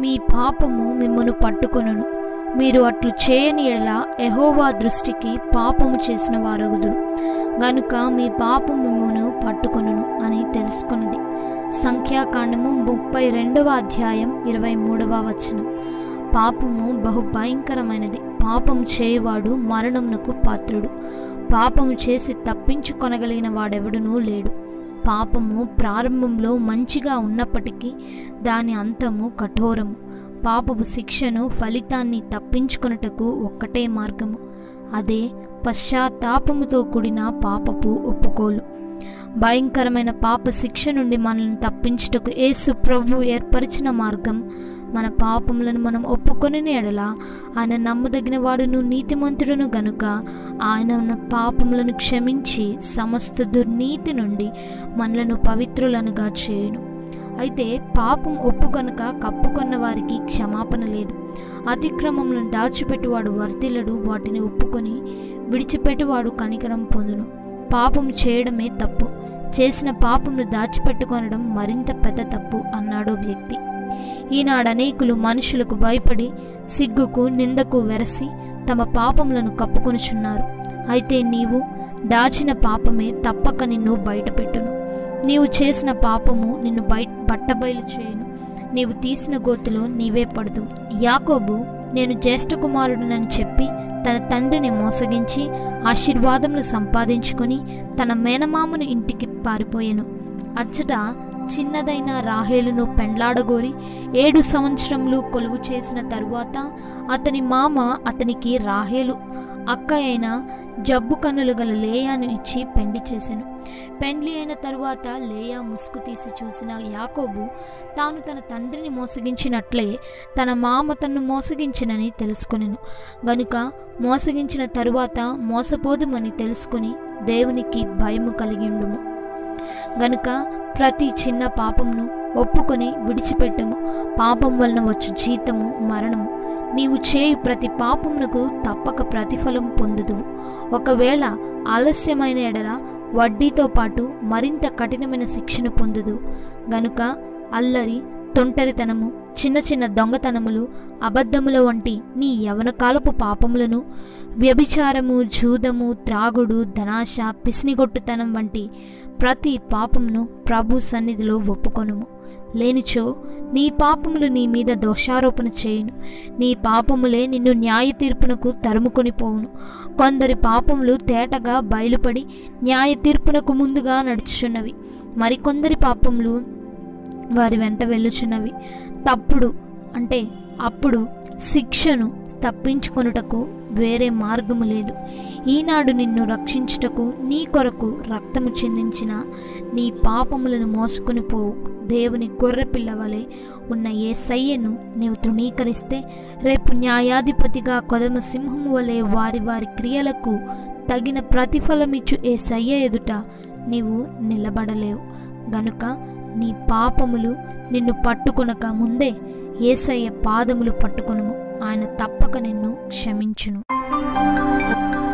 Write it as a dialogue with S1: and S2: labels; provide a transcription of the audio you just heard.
S1: మీ పాపము మిమ్మను పట్టుకొనును మీరు అట్లు చేయని ఎడల ఎహోవా దృష్టికి పాపము చేసిన వారగుదురు గనుక మీ పాపం మిమ్మను పట్టుకొనును అని తెలుసుకొనండి సంఖ్యాకాండము ముప్పై రెండవ అధ్యాయం ఇరవై మూడవ వచనం పాపము బహు భయంకరమైనది పాపం చేయువాడు మరణమునకు పాత్రుడు పాపము చేసి తప్పించుకొనగలిగిన వాడెవడునూ లేడు పాపము ప్రారంభంలో మంచిగా ఉన్నప్పటికీ దాని అంతము కఠోరము పాపపు శిక్షను ఫలితాన్ని తప్పించుకొనుటకు ఒక్కటే మార్గము అదే పశ్చాత్తాపముతో కూడిన పాపపు ఒప్పుకోలు భయంకరమైన పాప శిక్ష నుండి మనల్ని తప్పించుటకు యేసు ప్రభు ఏర్పరిచిన మార్గం మన పాపములను మనం ఒప్పుకొని ఎడల ఆయన నమ్మదగిన వాడును నీతిమంతుడును గనుక ఆయన మన పాపములను క్షమించి సమస్త దుర్నీతి నుండి మనలను పవిత్రులనుగా చేయును అయితే పాపం ఒప్పుకొనక కప్పుకొన్న వారికి క్షమాపణ లేదు అతిక్రమములను దాచిపెట్టువాడు వర్తిల్లడు వాటిని ఒప్పుకొని విడిచిపెట్టువాడు కనికరం పొందును పాపం చేయడమే తప్పు చేసిన పాపంను దాచిపెట్టుకొనడం మరింత పెద్ద తప్పు అన్నాడు వ్యక్తి ఈనాడు అనేకులు మనుషులకు భయపడి సిగ్గుకు నిందకు వెరసి తమ పాపములను కప్పుకొనుచున్నారు అయితే నీవు దాచిన పాపమే తప్పక నిన్ను బయటపెట్టును నీవు చేసిన పాపము నిన్ను బయట బట్టబయలు చేయును నీవు తీసిన గోతులో నీవే పడదు యాకోబు నేను జ్యేష్ఠ కుమారుడునని చెప్పి తన తండ్రిని మోసగించి ఆశీర్వాదములు సంపాదించుకొని తన మేనమామను ఇంటికి పారిపోయాను అచ్చట చిన్నదైన రాహేలును పెండ్లాడగోరి ఏడు సంవత్సరములు కొలువు చేసిన తరువాత అతని మామ అతనికి రాహేలు అక్క అయిన జబ్బు కన్నులు గల లేయాను ఇచ్చి పెండి చేసెను పెండ్లి అయిన తరువాత లేయా ముసుగు తీసి చూసిన యాకోబు తాను తన తండ్రిని మోసగించినట్లే తన మామ తన్ను మోసగించినని తెలుసుకొనెను గనుక మోసగించిన తరువాత మోసపోదుమని తెలుసుకుని దేవునికి భయము కలిగి ఉండుము గనుక ప్రతి చిన్న పాపమును ఒప్పుకొని విడిచిపెట్టము పాపం వలన వచ్చు జీతము మరణము నీవు చేయు ప్రతి పాపమునకు తప్పక ప్రతిఫలం పొందుదువు ఒకవేళ ఆలస్యమైన ఎడల వడ్డీతో పాటు మరింత కఠినమైన శిక్షను పొందుదు గనుక అల్లరి తొంటరితనము చిన్న చిన్న దొంగతనములు అబద్ధముల వంటి నీ యవనకాలపు పాపములను వ్యభిచారము జూదము త్రాగుడు ధనాశ పిసినిగొట్టుతనం వంటి ప్రతి పాపమును ప్రభు సన్నిధిలో ఒప్పుకొనుము లేనిచో నీ పాపములు నీ మీద దోషారోపణ చేయును నీ పాపములే నిన్ను న్యాయ తీర్పునకు తరుముకొని పోవును కొందరి పాపములు తేటగా బయలుపడి న్యాయ తీర్పునకు ముందుగా నడుచుచున్నవి మరికొందరి పాపములు వారి వెంట వెళ్ళుచున్నవి తప్పుడు అంటే అప్పుడు శిక్షను తప్పించుకొనుటకు వేరే మార్గము లేదు ఈనాడు నిన్ను రక్షించుటకు నీ కొరకు రక్తము చిందించిన నీ పాపములను మోసుకొని పోవు దేవుని గొర్రెపిల్ల వలె ఉన్న ఏ సయ్యను నీవు తృణీకరిస్తే రేపు న్యాయాధిపతిగా కొదమ సింహము వలె వారి వారి క్రియలకు తగిన ప్రతిఫలమిచ్చు ఏ సయ్య ఎదుట నీవు నిలబడలేవు గనుక నీ పాపములు నిన్ను పట్టుకొనక ముందే ఏసయ్య పాదములు పట్టుకొనుము ఆయన తప్పక నిన్ను క్షమించును